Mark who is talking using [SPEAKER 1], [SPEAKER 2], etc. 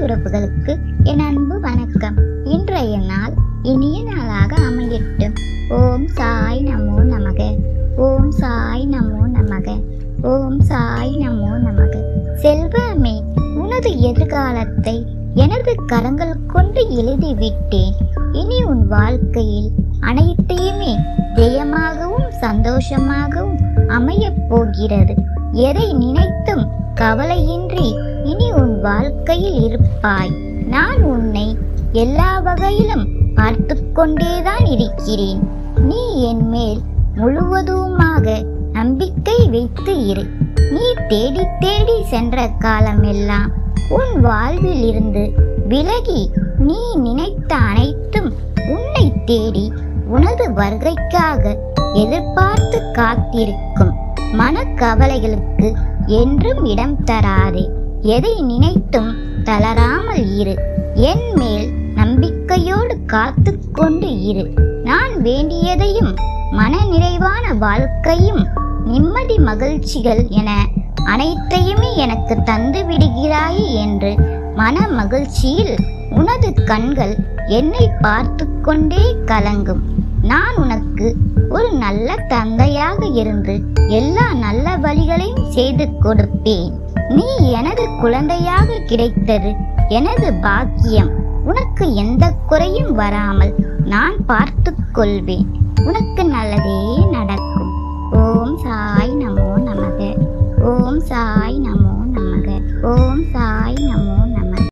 [SPEAKER 1] உறவுகளுக்கு என் அன்பு வணக்கம் இன்றைய நாள் இனிய நாளாக அமையட்டும் ஓம் சாய் நமோ நமக ஓம் சாய் நமோ நமக ஓம் சாய் நமோ நமக செல்வமே உனது எதிர்காலத்தை எனது கரங்கள் கொண்டு எழுதிவிட்டேன் இனி உன் வாழ்க்கையில் அனைத்தையுமே ஜெயமாகவும் சந்தோஷமாகவும் அமையப் போகிறது எதை நினைத்தும் கவலையின்றி இனி உன் வாழ்க்கையில் இருப்பாய் நான் உன்னை எல்லா வகையிலும் பார்த்து கொண்டேதான் இருக்கிறேன் நீ என் மேல் முழுவதுமாக நம்பிக்கை வைத்து இரு நீ தேடி தேடி சென்ற காலமெல்லாம் உன் வாழ்வில் இருந்து விலகி நீ நினைத்த அனைத்தும் உன்னை தேடி உனது வருகைக்காக எதிர்பார்த்து காத்திருக்கும் மனக்கவலைகளுக்கு என்றும் இடம் தராதே எதை நினைத்தும் தளராமல் இரு என் மேல் நம்பிக்கையோடு காத்து கொண்டு இரு நான் வேண்டியதையும் மன நிறைவான வாழ்க்கையும் நிம்மதி மகிழ்ச்சிகள் என அனைத்தையுமே எனக்கு தந்து விடுகிறாயே என்று மன மகிழ்ச்சியில் உனது கண்கள் என்னை பார்த்து கொண்டே கலங்கும் நான் உனக்கு ஒரு நல்ல தந்தையாக இருந்து எல்லா நல்ல வழிகளையும் செய்து கொடுப்பேன் நீ எனது குழந்தையாக கிடைத்தது எனது பாக்கியம் உனக்கு எந்த குறையும் வராமல் நான் பார்த்து கொள்வேன் உனக்கு நல்லதே நடக்கும் ஓம் சாய் நமோ நமக ஓம் சாய்